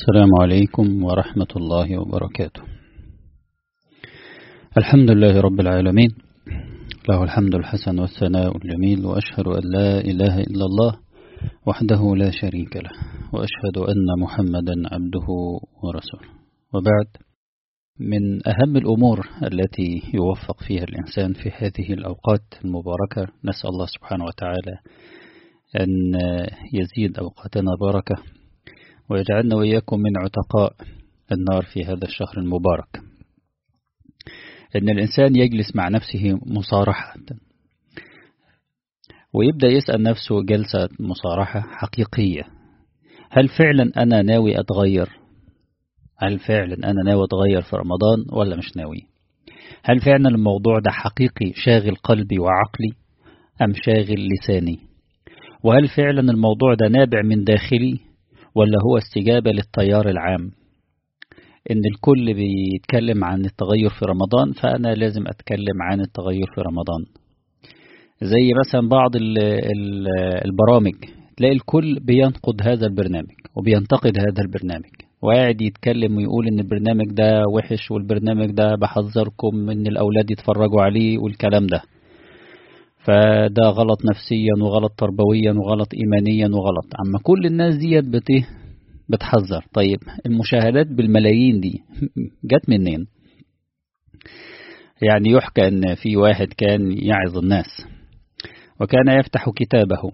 السلام عليكم ورحمة الله وبركاته الحمد لله رب العالمين له الحمد الحسن والثناء الجميل وأشهد أن لا إله إلا الله وحده لا شريك له وأشهد أن محمدا عبده ورسوله وبعد من أهم الأمور التي يوفق فيها الإنسان في هذه الأوقات المباركة نسأل الله سبحانه وتعالى أن يزيد أوقاتنا بركة ويجعلنا وإياكم من عتقاء النار في هذا الشهر المبارك أن الإنسان يجلس مع نفسه مصارحة ويبدأ يسأل نفسه جلسة مصارحة حقيقية هل فعلا أنا ناوي أتغير هل فعلا أنا ناوي أتغير في رمضان ولا مش ناوي هل فعلا الموضوع ده حقيقي شاغل قلبي وعقلي أم شاغل لساني وهل فعلا الموضوع ده نابع من داخلي ولا هو استجابة للتيار العام إن الكل بيتكلم عن التغير في رمضان فأنا لازم أتكلم عن التغير في رمضان زي مثلا بعض البرامج تلاقي الكل بينقد هذا البرنامج وبينتقد هذا البرنامج وقاعد يتكلم ويقول ان البرنامج ده وحش والبرنامج ده بحذركم ان الاولاد يتفرجوا عليه والكلام ده فده غلط نفسيا وغلط تربويا وغلط ايمانيا وغلط اما كل الناس ديت بت بتحذر طيب المشاهدات بالملايين دي جت منين يعني يحكى ان في واحد كان يعظ الناس وكان يفتح كتابه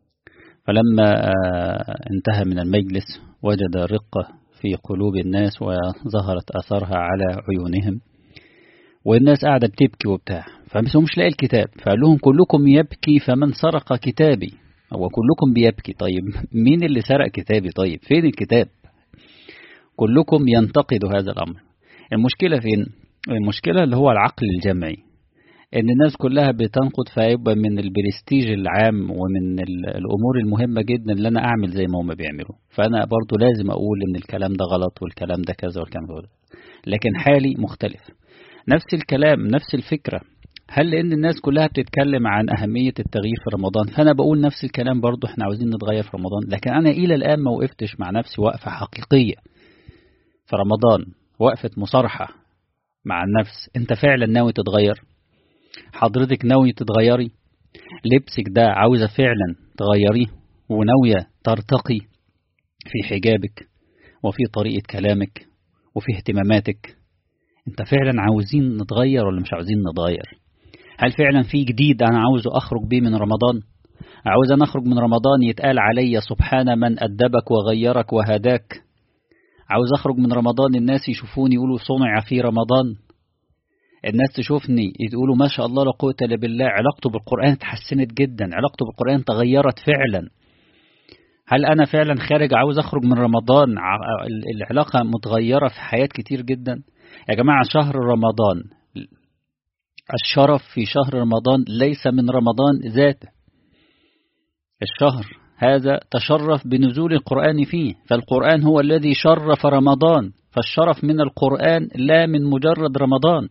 فلما انتهى من المجلس وجد رقة في قلوب الناس وظهرت أثرها على عيونهم والناس قاعدة بتبكي وبتاع فمش مش لاقي الكتاب فقال لهم كلكم يبكي فمن سرق كتابي هو كلكم بيبكي طيب مين اللي سرق كتابي طيب فين الكتاب كلكم ينتقد هذا الأمر المشكلة فين المشكلة اللي هو العقل الجمعي ان الناس كلها بتنقد فيبقى من البرستيج العام ومن الامور المهمة جدا اللي انا اعمل زي ما هم بيعملوا فانا برضو لازم اقول ان الكلام ده غلط والكلام ده كذا والكلام ده لكن حالي مختلف نفس الكلام نفس الفكرة هل لان الناس كلها بتتكلم عن اهمية التغيير في رمضان فانا بقول نفس الكلام برضو احنا عاوزين نتغير في رمضان لكن انا الى الان ما وقفتش مع نفسي وقفة حقيقية في رمضان وقفة مصارحة مع النفس انت فعلا ناوي تتغير حضرتك ناوي تتغيري لبسك ده عاوزة فعلا تغيريه وناوية ترتقي في حجابك وفي طريقة كلامك وفي اهتماماتك انت فعلا عاوزين نتغير ولا مش عاوزين نتغير هل فعلا في جديد انا عاوز اخرج بيه من رمضان عاوز انا اخرج من رمضان يتقال علي سبحان من ادبك وغيرك وهداك عاوز اخرج من رمضان الناس يشوفوني يقولوا صنع في رمضان الناس تشوفني يقولوا ما شاء الله لا قوة الا بالله علاقته بالقرآن اتحسنت جدا علاقته بالقرآن تغيرت فعلا هل أنا فعلا خارج عاوز أخرج من رمضان العلاقة متغيرة في حياة كتير جدا يا جماعة شهر رمضان الشرف في شهر رمضان ليس من رمضان ذاته الشهر هذا تشرف بنزول القرآن فيه فالقرآن هو الذي شرف رمضان فالشرف من القرآن لا من مجرد رمضان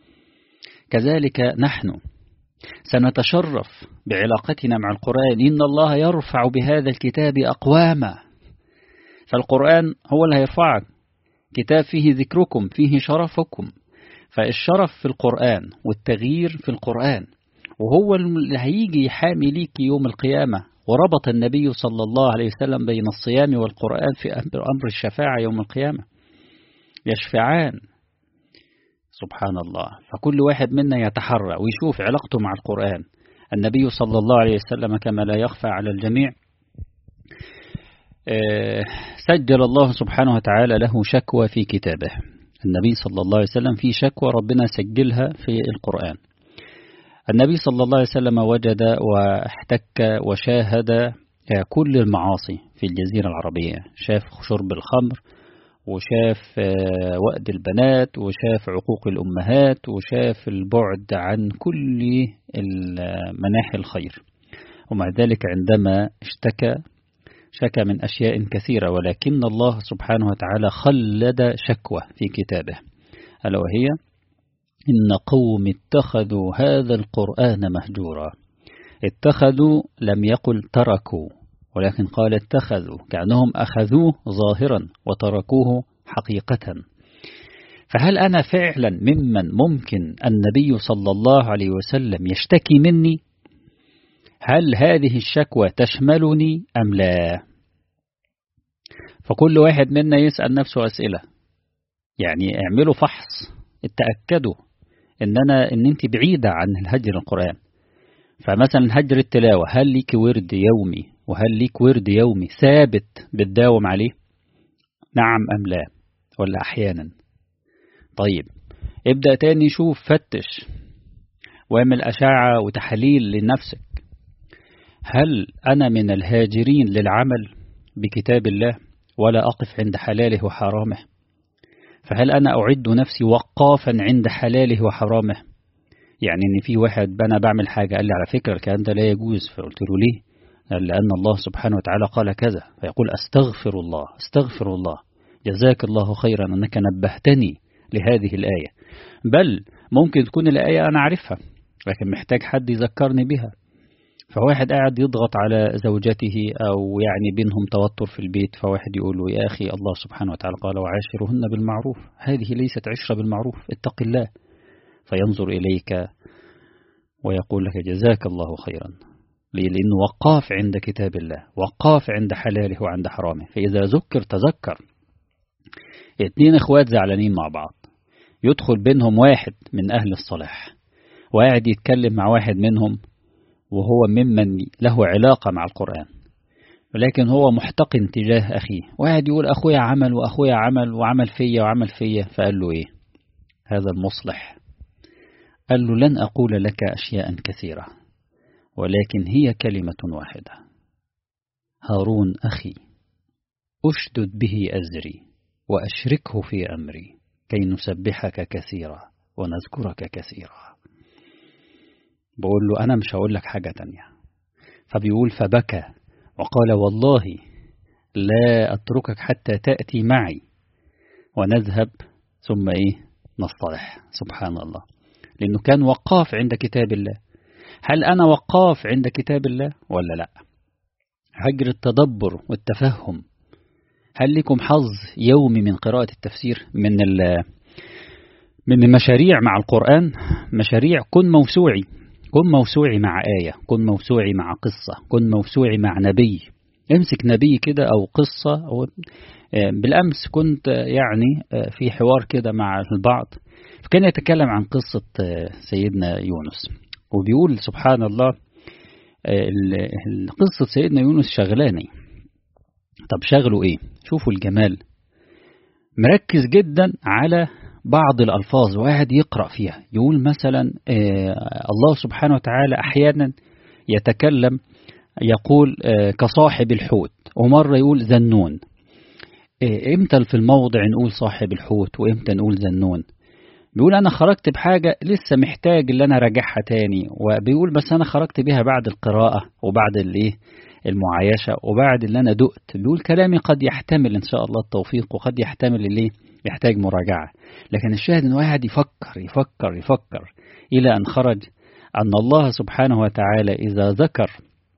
كذلك نحن سنتشرف بعلاقتنا مع القرآن إن الله يرفع بهذا الكتاب أقواما فالقرآن هو اللي هيرفعك كتاب فيه ذكركم فيه شرفكم فالشرف في القرآن والتغيير في القرآن وهو اللي هيجي يحامي ليك يوم القيامة وربط النبي صلى الله عليه وسلم بين الصيام والقرآن في أمر الشفاعة يوم القيامة يشفعان سبحان الله فكل واحد منا يتحرى ويشوف علاقته مع القرآن النبي صلى الله عليه وسلم كما لا يخفى على الجميع سجل الله سبحانه وتعالى له شكوى في كتابه النبي صلى الله عليه وسلم في شكوى ربنا سجلها في القرآن النبي صلى الله عليه وسلم وجد واحتك وشاهد كل المعاصي في الجزيرة العربية شاف شرب الخمر وشاف وأد البنات وشاف عقوق الأمهات وشاف البعد عن كل مناحي الخير ومع ذلك عندما اشتكى شكى من أشياء كثيرة ولكن الله سبحانه وتعالى خلد شكوى في كتابه ألا وهي إن قوم اتخذوا هذا القرآن مهجورا اتخذوا لم يقل تركوا ولكن قال اتخذوا كأنهم أخذوه ظاهرا وتركوه حقيقة فهل أنا فعلا ممن ممكن النبي صلى الله عليه وسلم يشتكي مني هل هذه الشكوى تشملني أم لا فكل واحد منا يسأل نفسه أسئلة يعني اعملوا فحص اتأكدوا ان انا ان انت بعيدة عن الهجر القرآن فمثلا هجر التلاوة هل ليك ورد يومي وهل ليك ورد يومي ثابت بتداوم عليه نعم أم لا ولا أحيانا طيب ابدأ تاني شوف فتش واعمل أشعة وتحليل لنفسك هل أنا من الهاجرين للعمل بكتاب الله ولا أقف عند حلاله وحرامه فهل أنا أعد نفسي وقافا عند حلاله وحرامه يعني إن في واحد أنا بعمل حاجة قال لي على فكرة الكلام ده لا يجوز فقلت له ليه قال لأن الله سبحانه وتعالى قال كذا فيقول أستغفر الله أستغفر الله جزاك الله خيرا أنك نبهتني لهذه الآية بل ممكن تكون الآية أنا عارفها لكن محتاج حد يذكرني بها فواحد قاعد يضغط على زوجته أو يعني بينهم توتر في البيت فواحد يقول له يا أخي الله سبحانه وتعالى قال وعاشرهن بالمعروف هذه ليست عشرة بالمعروف اتق الله فينظر إليك ويقول لك جزاك الله خيرا لأنه وقاف عند كتاب الله وقاف عند حلاله وعند حرامه فإذا ذكر تذكر اتنين اخوات زعلانين مع بعض يدخل بينهم واحد من أهل الصلاح وقاعد يتكلم مع واحد منهم وهو ممن له علاقة مع القرآن ولكن هو محتقن تجاه أخيه وقاعد يقول أخويا عمل وأخويا عمل وعمل فيا وعمل فيا فقال له إيه هذا المصلح قال له لن أقول لك أشياء كثيرة ولكن هي كلمة واحدة هارون أخي أشدد به أزري وأشركه في أمري كي نسبحك كثيرا ونذكرك كثيرا بقول له أنا مش هقول لك حاجة تانية فبيقول فبكى وقال والله لا أتركك حتى تأتي معي ونذهب ثم إيه نصطلح سبحان الله لأنه كان وقاف عند كتاب الله هل أنا وقاف عند كتاب الله ولا لا هجر التدبر والتفهم هل لكم حظ يومي من قراءة التفسير من من المشاريع مع القرآن مشاريع كن موسوعي كن موسوعي مع آية كن موسوعي مع قصة كن موسوعي مع نبي امسك نبي كده أو قصة أو بالأمس كنت يعني في حوار كده مع البعض فكان يتكلم عن قصة سيدنا يونس وبيقول سبحان الله قصة سيدنا يونس شغلاني طب شغله ايه شوفوا الجمال مركز جدا على بعض الألفاظ وقاعد يقرأ فيها يقول مثلا الله سبحانه وتعالى أحيانا يتكلم يقول كصاحب الحوت ومرة يقول ذنون امتى في الموضع نقول صاحب الحوت وامتى نقول ذنون بيقول أنا خرجت بحاجة لسه محتاج اللي أنا راجعها تاني وبيقول بس أنا خرجت بيها بعد القراءة وبعد الايه المعايشة وبعد اللي أنا دقت بيقول كلامي قد يحتمل إن شاء الله التوفيق وقد يحتمل اللي يحتاج مراجعة لكن الشاهد أنه واحد يفكر يفكر يفكر إلى أن خرج أن الله سبحانه وتعالى إذا ذكر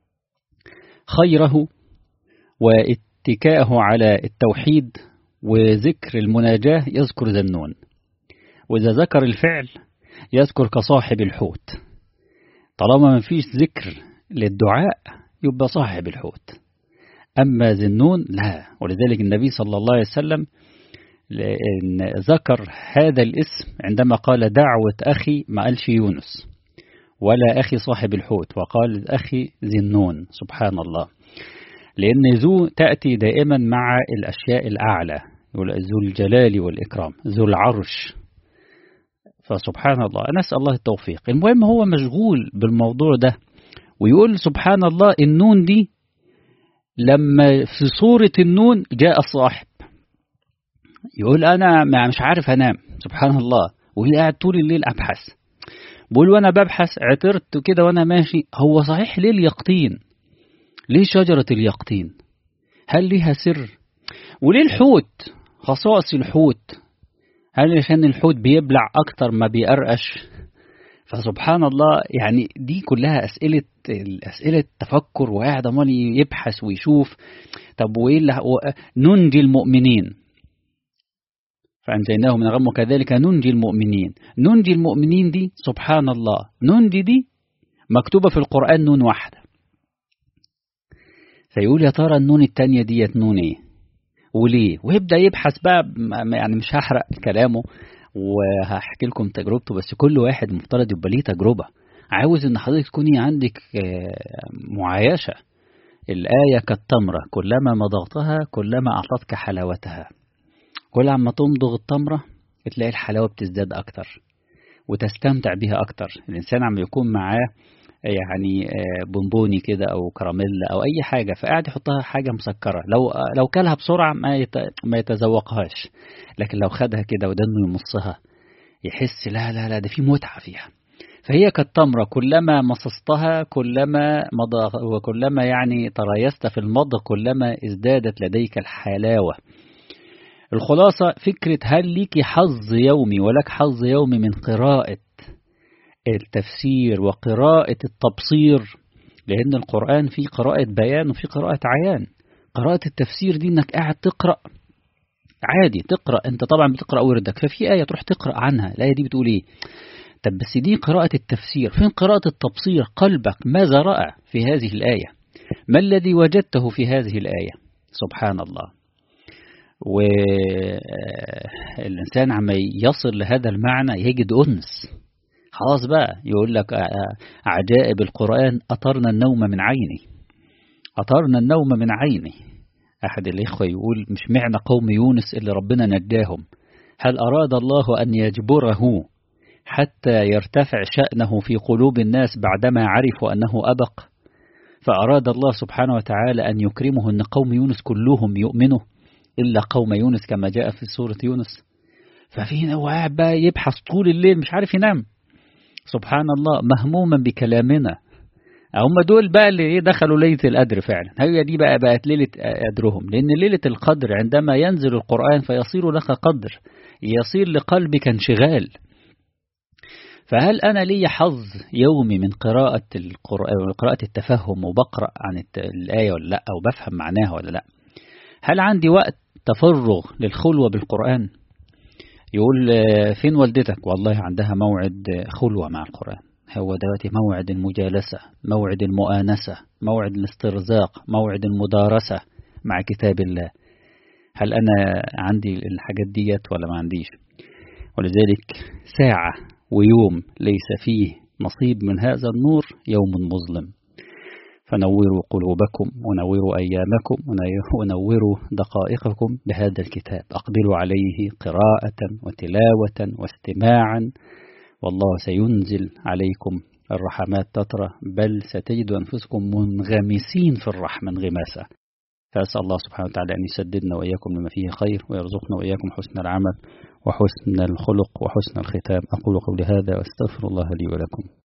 خيره واتكاءه على التوحيد وذكر المناجاة يذكر ذنون وإذا ذكر الفعل يذكر كصاحب الحوت طالما ما فيش ذكر للدعاء يبقى صاحب الحوت أما ذنون لا ولذلك النبي صلى الله عليه وسلم ذكر هذا الاسم عندما قال دعوة أخي ما قالش يونس ولا أخي صاحب الحوت وقال أخي ذنون سبحان الله لأن ذو تأتي دائما مع الأشياء الأعلى ذو الجلال والإكرام ذو العرش فسبحان الله نسأل الله التوفيق المهم هو مشغول بالموضوع ده ويقول سبحان الله النون دي لما في صورة النون جاء الصاحب يقول أنا ما مش عارف أنام سبحان الله وهي قاعد طول الليل أبحث بقول وأنا ببحث عثرت كده وأنا ماشي هو صحيح ليه اليقطين ليه شجرة اليقطين هل ليها سر وليه الحوت خصائص الحوت هل عشان الحوت بيبلع أكتر ما بيقرقش فسبحان الله يعني دي كلها أسئلة أسئلة تفكر وقاعد عمال يبحث ويشوف طب وإيه اللي ننجي المؤمنين فأنجيناه من الغم وكذلك ننجي المؤمنين ننجي المؤمنين دي سبحان الله ننجي دي مكتوبة في القرآن نون واحدة فيقول يا ترى النون التانية ديت نون ايه وليه ويبدأ يبحث بقى يعني مش هحرق كلامه وهحكي لكم تجربته بس كل واحد مفترض يبقى ليه تجربة عاوز ان حضرتك تكوني عندك معايشة الآية كالتمرة كلما مضغتها كلما أعطتك حلاوتها كل عما تمضغ التمرة تلاقي الحلاوة بتزداد أكتر وتستمتع بها أكتر الإنسان عم يكون معاه يعني بونبوني كده أو كراميلا أو أي حاجة فقاعد يحطها حاجة مسكرة لو لو كلها بسرعة ما ما يتذوقهاش لكن لو خدها كده ودنه يمصها يحس لا لا لا ده في متعة فيها فهي كالتمرة كلما مصصتها كلما مضى وكلما يعني تريست في المضغ كلما ازدادت لديك الحلاوة الخلاصة فكرة هل ليك حظ يومي ولك حظ يومي من قراءة التفسير وقراءة التبصير لأن القرآن فيه قراءة بيان وفيه قراءة عيان قراءة التفسير دي انك قاعد تقرأ عادي تقرأ انت طبعا بتقرأ وردك ففي آية تروح تقرأ عنها الآية دي بتقول ايه طب بس دي قراءة التفسير فين قراءة التبصير قلبك ماذا رأى في هذه الآية ما الذي وجدته في هذه الآية سبحان الله والإنسان عما يصل لهذا المعنى يجد أنس خلاص بقى يقول لك عجائب القرآن أطرنا النوم من عيني أطرنا النوم من عيني أحد الإخوة يقول مش معنى قوم يونس اللي ربنا نجاهم هل أراد الله أن يجبره حتى يرتفع شأنه في قلوب الناس بعدما عرفوا أنه أبق فأراد الله سبحانه وتعالى أن يكرمه أن قوم يونس كلهم يؤمنوا إلا قوم يونس كما جاء في سورة يونس ففي هو قاعد بقى يبحث طول الليل مش عارف ينام سبحان الله مهموما بكلامنا هم دول بقى اللي دخلوا ليلة القدر فعلا هي دي بقى بقت ليلة قدرهم لأن ليلة القدر عندما ينزل القرآن فيصير لك قدر يصير لقلبك انشغال فهل أنا لي حظ يومي من قراءة القرآن قراءة التفهم وبقرأ عن الآية ولا لا أو بفهم معناها ولا لا هل عندي وقت تفرغ للخلوة بالقرآن يقول فين والدتك والله عندها موعد خلوة مع القرآن هو دلوقتي موعد المجالسة موعد المؤانسة موعد الاسترزاق موعد المدارسة مع كتاب الله هل أنا عندي الحاجات ديت ولا ما عنديش ولذلك ساعة ويوم ليس فيه نصيب من هذا النور يوم مظلم فنوروا قلوبكم ونوروا أيامكم ونوروا دقائقكم بهذا الكتاب أقبلوا عليه قراءة وتلاوة واستماعا والله سينزل عليكم الرحمات تترى بل ستجد أنفسكم منغمسين في الرحمة انغماسا فأسأل الله سبحانه وتعالى أن يسددنا وإياكم لما فيه خير ويرزقنا وإياكم حسن العمل وحسن الخلق وحسن الختام أقول قولي هذا وأستغفر الله لي ولكم